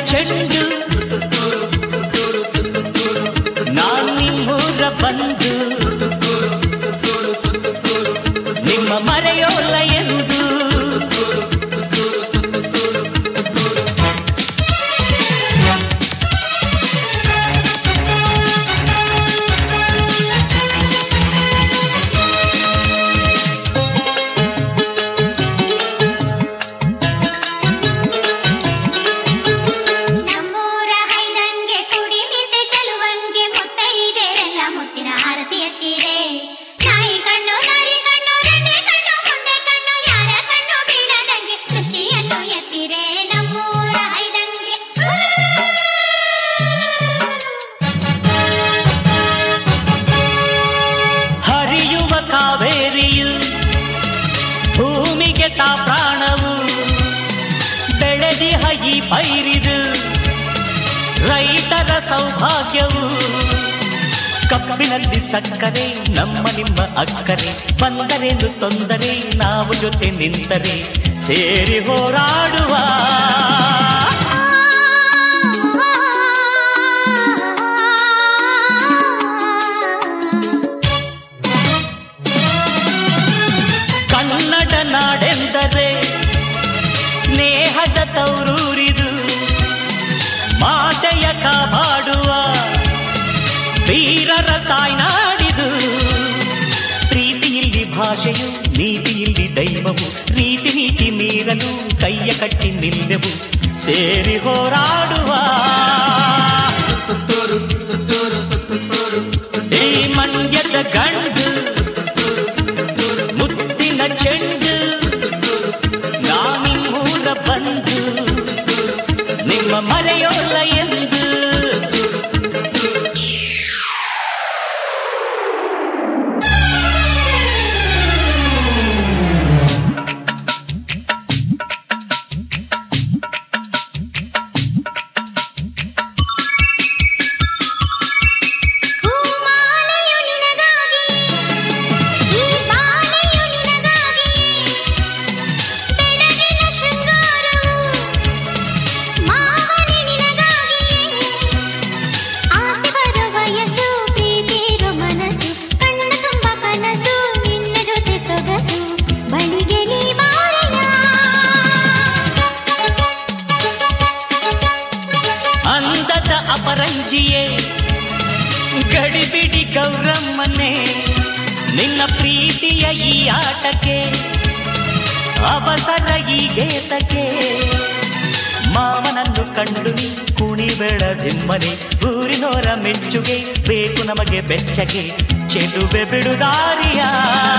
ಚೆಂಡು ನಾನ್ ನಿಮ್ಮೂರ ಬಂದು ನಿಮ್ಮ ಮರೆಯೋಲ್ಲ ಎಂದು ನಮ್ಮೂರ ಹೈದಂಗೆ ಕುಡಿ ಮೀಸೆ ಚಲುವಂಗೆ ಮುತ್ತೈದೆರೆಲ್ಲ ಮುತ್ತಿನ ಆರತಿ ಎತ್ತಿರೆ ನಾಯಿ ಕಣ್ಣು ನರಿ ಕಣ್ಣು ರೆಂಡೆ ಕಣ್ಣು ಮುಂಡೆ ಕಣ್ಣು ಯಾರ ಕಣ್ಣು ಬೀಳದಂಗೆ ಸೃಷ್ಟಿಯನ್ನು ಎತ್ತಿರೆ ನಮ್ಮೂರ ಹೈದಂಗೆ ಹರಿಯುವ ಕಾವೇರಿಯು ಭೂಮಿಗೆ ತಾ ಪ್ರಾಣವು ಬೆಳೆದಿಹ ಈ ಪೈರಿದು ರೈತರ ಸೌಭಾಗ್ಯವು ಕಪ್ಪಿನಲ್ಲಿ ಸಕ್ಕರೆ ನಮ್ಮ ನಿಮ್ಮ ಅಕ್ಕರೆ ಬಂದರೇನು ತೊಂದರೆ ನಾವು ಜೊತೆ ನಿಂತರೆ ಸೇರಿ ಹೋರಾಡುವ ಕನ್ನಡ ನಾಡೆಂದರೆ ಸ್ನೇಹದ ತೌರೂರಿದು ಮಾತೆಯ ಕಾಪಾಡುವ ವೀರರ ತಾಯ್ನಾಡಿದು ಪ್ರೀತಿಯಲ್ಲಿ ಭಾಷೆಯು ನೀತಿಯಲ್ಲಿ ದೈವವು ರೀತಿ ನೀತಿ ಮೀರಲು ಕೈಯ ಕಟ್ಟಿ ನಿಲ್ಲೆವು ಸೇರಿ ಹೋರಾಡುವ ಈ ಮಂಡ್ಯದ ಗಂಡು ಮುತ್ತಿನ ಚೆಂಡು ನಾನಿಮ್ಮೂರ ಬಂದು ನಿಮ್ಮ ಮರೆಯೋಲ್ಲ ಎಂದು ಹೂಮಾಲೆಯು ನಿನಗಾಗಿ ಈ ಬಾಲೆಯು ನಿನಗಾಗಿ ಬೆಳಗಿನ ಶೃಂಗಾರವು ಮಾವನೆ ನಿನಗಾಗಿ ಆಸೆ ಬರೋ ವಯಸ್ಸು ಪ್ರೀತಿರೋ ಮನಸ್ಸು ಕಣ್ಣ ತುಂಬ ಕನಸು ನಿನ್ನ ಜೊತೆ ಸೊಗಸು ಬಳಿಗೆ ನೀ ಅಂದದ ಅಪರಂಜಿಯೇ ಗಡಿಬಿಡಿ ಗೌರಮ್ಮನೆ ನಿನ್ನ ಪ್ರೀತಿಯ ಈ ಆಟಕ್ಕೆ ಅವಸರ ಈ ಗೇತಕ್ಕೆ ಮಾವನನ್ನು ಕಂಡು ನೀ ಕುಣಿ ಬೆಳದಿಮ್ಮನೆ ಊರಿನೋರ ಮೆಚ್ಚುಗೆ ಬೇಕು ನಮಗೆ ಬೆಚ್ಚಗೆ ಚೆಲುವೆ ಬಿಡುದಾರಿಯ